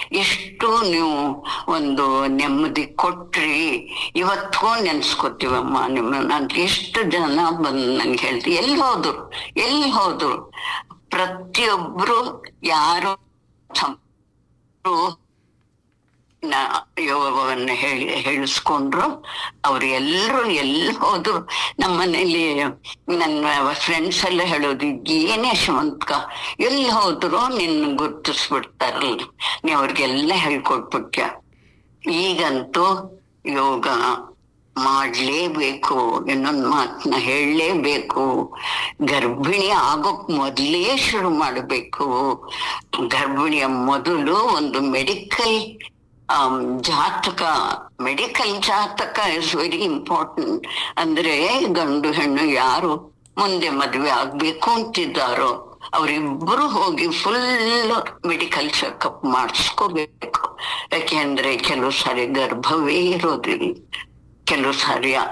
ಎಷ್ಟು ನೀವು ಒಂದು ನೆಮ್ಮದಿ ಕೊಟ್ರಿ ಇವತ್ತಿಗೂ ನೆನ್ಸ್ಕೊತೀವಮ್ಮ ನಿಮ್ಮನ್ನ ಅಂತ ಎಷ್ಟು ಜನ ಬಂದು ನಂಗೆ ಹೇಳ್ತಿ ಎಲ್ಲಿ ಹೋದ್ರು ಎಲ್ಲಿ ಹೋದ್ರು ಪ್ರತಿಯೊಬ್ರು ಯಾರು ಸಂ- ನ- ಯೋಗವನ್ನ ಹೇಳಿ ಹೇಳಿಸ್ಕೊಂಡ್ರು ಅವ್ರು ಎಲ್ಲರೂ ಎಲ್ಲಿ ಹೋದ್ರು ನಮ್ಮ ಮನೇಲಿ ನನ್ನ ಫ್ರೆಂಡ್ಸ್ ಎಲ್ಲ ಹೇಳೋದು ಏನೇ ಶಮಂತ್ಕ ಎಲ್ಲಿ ಹೋದ್ರು ನಿನ್ನ ಗುರ್ತಿಸ್ಬಿಡ್ತಾರಲ್ಲ ನೀ ಅವ್ರಿಗೆಲ್ಲ ಹೇಳ್ಕೊಟ್ಬಿಟ್ಯ ಈಗಂತೂ ಯೋಗ ಮಾಡ್ಲೇಬೇಕು ಇನ್ನೊಂದು ಮಾತನ್ನ ಹೇಳಲೇಬೇಕು ಗರ್ಭಿಣಿ ಆಗೋಕ್ ಮೊದಲೇ ಶುರು ಮಾಡಬೇಕು ಗರ್ಭಿಣಿಯ ಮೊದಲು ಒಂದು ಮೆಡಿಕಲ್ ಜಾತಕ ಮೆಡಿಕಲ್ ಜಾತಕ ಇಸ್ ವೆರಿ ಇಂಪಾರ್ಟೆಂಟ್ ಅಂದ್ರೆ ಗಂಡು ಹೆಣ್ಣು ಯಾರು ಮುಂದೆ ಮದುವೆ ಆಗ್ಬೇಕು ಅಂತಿದ್ದಾರೋ ಅವರಿಬ್ಬರು ಹೋಗಿ ಫುಲ್ ಮೆಡಿಕಲ್ ಚೆಕಪ್ ಮಾಡಿಸ್ಕೋಬೇಕು ಯಾಕೆಂದ್ರೆ ಕೆಲವು ಸಾರಿ ಗರ್ಭವೇ ಇರೋದಿಲ್ಲ ಕೆಲವು ಸಾರಿ ಆ,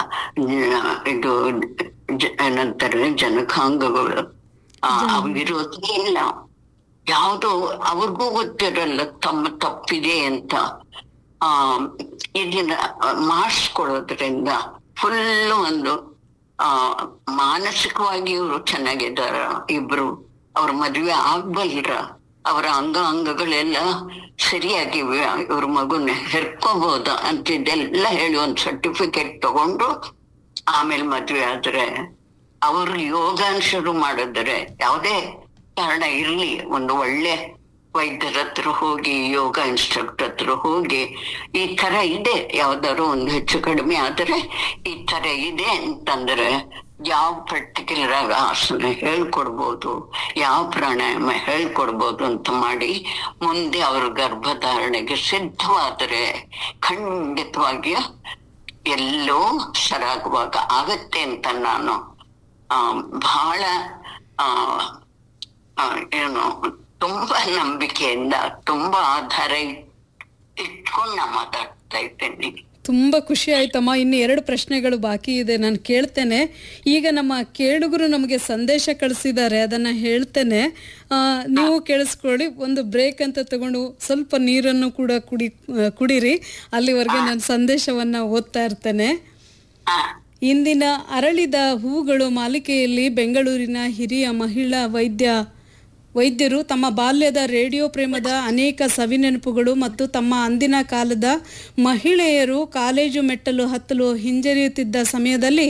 ಇದು ಜ- ಏನಂತಾರೆ ಜನಕಾಂಗಗಳು ಆ, ಅವಿರೋದೇ ಇಲ್ಲ ಯಾವುದು ಅವ್ರಿಗೂ ಗೊತ್ತಿರಲ್ಲ ತಮ್ಮ ತಪ್ಪಿದೆ ಅಂತ ಆ ಇದನ್ನ ಮಾಡಿಸ್ಕೊಳ್ಳೋದ್ರಿಂದ ಫುಲ್ ಒಂದು ಆ ಮಾನಸಿಕವಾಗಿ ಇವರು ಚೆನ್ನಾಗಿದ್ದಾರ ಇಬ್ರು ಅವ್ರ ಮದ್ವೆ ಆಗ್ಬಲ್ರ ಅವರ ಅಂಗ ಅಂಗಗಳೆಲ್ಲ ಸರಿಯಾಗಿವೆ ಇವ್ರ ಮಗುನ ಹೆರ್ಕೋಬಹುದ ಅಂತಿದ್ದೆಲ್ಲ ಹೇಳಿ ಒಂದ್ ಸರ್ಟಿಫಿಕೇಟ್ ತಗೊಂಡು ಆಮೇಲೆ ಮದ್ವೆ ಆದ್ರೆ ಅವರು ಯೋಗಾನ್ ಶುರು ಮಾಡಿದ್ರೆ ಯಾವುದೇ ಕಾರಣ ಇರ್ಲಿ ಒಂದು ಒಳ್ಳೆ ವೈದ್ಯರ ಹತ್ರ ಹೋಗಿ ಯೋಗ ಇನ್ಸ್ಟ್ರಕ್ಟರ್ ಹತ್ರ ಹೋಗಿ ಈ ತರ ಇದೆ ಯಾವ್ದಾದ್ರು ಒಂದು ಹೆಚ್ಚು ಕಡಿಮೆ ಆದ್ರೆ ಈ ತರ ಇದೆ ಅಂತಂದ್ರೆ ಯಾವ ಪರ್ಟಿಕ್ಯುಲರ್ ಆಗಿ ಆಸನ ಹೇಳ್ಕೊಡ್ಬೋದು ಯಾವ ಪ್ರಾಣಾಯಾಮ ಹೇಳ್ಕೊಡ್ಬೋದು ಅಂತ ಮಾಡಿ ಮುಂದೆ ಅವ್ರ ಗರ್ಭಧಾರಣೆಗೆ ಸಿದ್ಧವಾದರೆ ಖಂಡಿತವಾಗಿ ಎಲ್ಲೋ ಸರಾಗುವಾಗ ಆಗತ್ತೆ ಅಂತ ನಾನು ಆ, ಬಹಳ ಆ, ಆ, ಏನು ತುಂಬಾ ನಂಬಿಕೆಯಿಂದ ತುಂಬಾ ಆಧಾರ ಇಟ್- ಇಟ್ಕೊಂಡು ನಾ ಮಾತಾಡ್ತಾ ಇದ್ದೇನೆ ತುಂಬ ಖುಷಿ ಆಯ್ತಮ್ಮ ಇನ್ನು ಎರಡು ಪ್ರಶ್ನೆಗಳು ಬಾಕಿ ಇದೆ ನಾನು ಕೇಳ್ತೇನೆ ಈಗ ನಮ್ಮ ಕೇಳುಗರು ನಮಗೆ ಸಂದೇಶ ಕಳಿಸಿದ್ದಾರೆ ಅದನ್ನ ಹೇಳ್ತೇನೆ ಆ, ನೀವು ಕೇಳಿಸ್ಕೊಳ್ಳಿ ಒಂದು ಬ್ರೇಕ್ ಅಂತ ತಗೊಂಡು ಸ್ವಲ್ಪ ನೀರನ್ನು ಕೂಡ ಕುಡಿ ಆ, ಕುಡೀರಿ ಅಲ್ಲಿವರೆಗೆ ನಾನು ಸಂದೇಶವನ್ನ ಓದ್ತಾ ಇರ್ತೇನೆ ಆ, ಇಂದಿನ ಅರಳಿದ ಹೂಗಳು ಮಾಲಿಕೆಯಲ್ಲಿ ಬೆಂಗಳೂರಿನ ಹಿರಿಯ ಮಹಿಳಾ ವೈದ್ಯ ವೈದ್ಯರು ತಮ್ಮ ಬಾಲ್ಯದ ರೇಡಿಯೋ ಪ್ರೇಮದ ಅನೇಕ ಸವಿನೆನಪುಗಳು ಮತ್ತು ತಮ್ಮ ಅಂದಿನ ಕಾಲದ ಮಹಿಳೆಯರು ಕಾಲೇಜು ಮೆಟ್ಟಲು ಹತ್ತಲು ಹಿಂಜರಿಯುತ್ತಿದ್ದ ಸಮಯದಲ್ಲಿ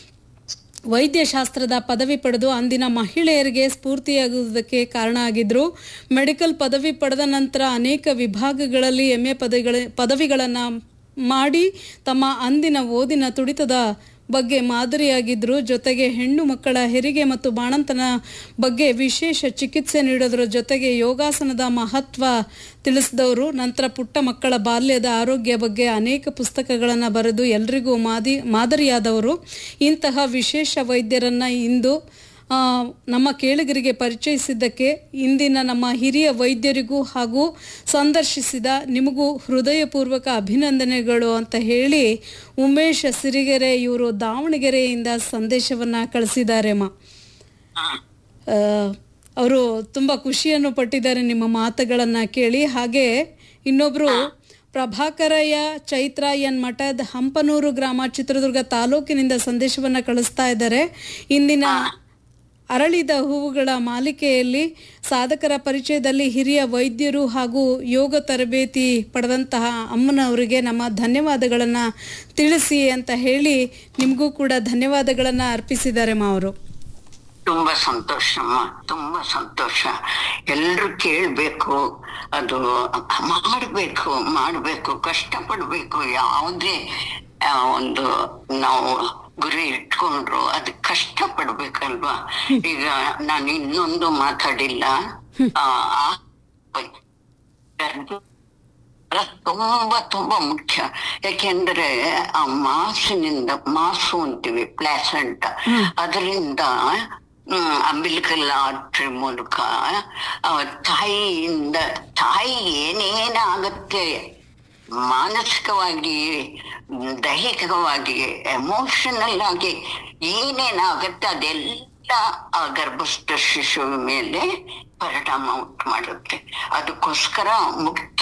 ವೈದ್ಯಶಾಸ್ತ್ರದ ಪದವಿ ಪಡೆದು ಅಂದಿನ ಮಹಿಳೆಯರಿಗೆ ಸ್ಫೂರ್ತಿಯಾಗುವುದಕ್ಕೆ ಕಾರಣ ಆಗಿದ್ರು ಮೆಡಿಕಲ್ ಪದವಿ ಪಡೆದ ನಂತರ ಅನೇಕ ವಿಭಾಗಗಳಲ್ಲಿ ಎಂ ಎ ಪದವಿಗಳ ಪದವಿಗಳನ್ನು ಮಾಡಿ ತಮ್ಮ ಅಂದಿನ ಓದಿನ ತುಡಿತದ ಬಗ್ಗೆ ಮಾದರಿಯಾಗಿದ್ರು ಜೊತೆಗೆ ಹೆಣ್ಣು ಮಕ್ಕಳ ಹೆರಿಗೆ ಮತ್ತು ಬಾಣಂತನ ಬಗ್ಗೆ ವಿಶೇಷ ಚಿಕಿತ್ಸೆ ನೀಡೋದ್ರ ಜೊತೆಗೆ ಯೋಗಾಸನದ ಮಹತ್ವ ತಿಳಿಸಿದವರು ನಂತರ ಪುಟ್ಟ ಮಕ್ಕಳ ಬಾಲ್ಯದ ಆರೋಗ್ಯ ಬಗ್ಗೆ ಅನೇಕ ಪುಸ್ತಕಗಳನ್ನು ಬರೆದು ಎಲ್ರಿಗೂ ಮಾದಿ ಮಾದರಿಯಾದವರು ಇಂತಹ ವಿಶೇಷ ವೈದ್ಯರನ್ನ ಇಂದು ಆ, ನಮ್ಮ ಕೇಳುಗರಿಗೆ ಪರಿಚಯಿಸಿದ್ದಕ್ಕೆ ಇಂದಿನ ನಮ್ಮ ಹಿರಿಯ ವೈದ್ಯರಿಗೂ ಹಾಗೂ ಸಂದರ್ಶಿಸಿದ ನಿಮಗೂ ಹೃದಯಪೂರ್ವಕ ಅಭಿನಂದನೆಗಳು ಅಂತ ಹೇಳಿ ಉಮೇಶ್ ಸಿರಿಗೆರೆ ಇವರು ದಾವಣಗೆರೆಯಿಂದ ಸಂದೇಶವನ್ನ ಕಳಿಸಿದ್ದಾರೆ ಅಮ್ಮ ಅವರು ತುಂಬ ಖುಷಿಯನ್ನು ಪಟ್ಟಿದ್ದಾರೆ ನಿಮ್ಮ ಮಾತುಗಳನ್ನು ಕೇಳಿ ಹಾಗೆ ಇನ್ನೊಬ್ರು ಪ್ರಭಾಕರಯ್ಯ ಚೈತ್ರ ಎನ್ ಮಠದ ಹಂಪನೂರು ಗ್ರಾಮ ಚಿತ್ರದುರ್ಗ ತಾಲೂಕಿನಿಂದ ಸಂದೇಶವನ್ನ ಕಳಿಸ್ತಾ ಇದ್ದಾರೆ ಇಂದಿನ ಅರಳಿದ ಹೂವುಗಳ ಮಾಲಿಕೆಯಲ್ಲಿ ಸಾಧಕರ ಪರಿಚಯದಲ್ಲಿ ಹಿರಿಯ ವೈದ್ಯರು ಹಾಗೂ ಯೋಗ ತರಬೇತಿ ಪಡೆದಂತಹ ಅಮ್ಮನವರಿಗೆ ನಮ್ಮ ಧನ್ಯವಾದಗಳನ್ನು ತಿಳಿಸಿ ಅಂತ ಹೇಳಿ ನಿಮಗೂ ಕೂಡ ಧನ್ಯವಾದಗಳನ್ನು ಅರ್ಪಿಸಿದ್ದಾರೆ ಮಾ ಅವರು ತುಂಬಾ ಸಂತೋಷಮ್ಮ ತುಂಬಾ ಸಂತೋಷ ಎಲ್ರು ಕೇಳ್ಬೇಕು ಅದು ಮಾಡ್ಬೇಕು ಮಾಡ್ಬೇಕು ಕಷ್ಟಪಡ್ಬೇಕು ಯಾವುದೇ ಆ, ಒಂದು ನಾವು ಗುರಿ ಇಟ್ಕೊಂಡ್ರು ಅದಕ್ಕೆ ಕಷ್ಟ ಪಡ್ಬೇಕಲ್ವಾ ಈಗ ನಾನು ಇನ್ನೊಂದು ಮಾತಾಡಿಲ್ಲ ಆ, ಆ ಗರ್ಭ ತುಂಬಾ ತುಂಬಾ ಮುಖ್ಯ ಯಾಕೆಂದ್ರೆ ಆ ಮಾಸಿನಿಂದ ಮಾಸು ಅಂತೀವಿ ಪ್ಲಾಸೆಂಟ ಅದರಿಂದ ಅಂಬಿಲಿಕಲ್ ಆರ್ಟ್ರಿ ಮೂಲಕ ಆ, ತಾಯಿಯಿಂದ ತಾಯಿ ಏನೇನಾಗತ್ತೆ ಮಾನಸಿಕವಾಗಿ ದೈಹಿಕವಾಗಿ ಎಮೋಷನಲ್ ಆಗಿ ಏನೇನಾಗತ್ತೆ ಅದೆಲ್ಲ ಆ ಗರ್ಭಸ್ಥ ಶಿಶುವಿನ ಮೇಲೆ ಪರಿಣಾಮ ಉಂಟು ಮಾಡುತ್ತೆ ಅದಕ್ಕೋಸ್ಕರ ಮುಖ್ಯ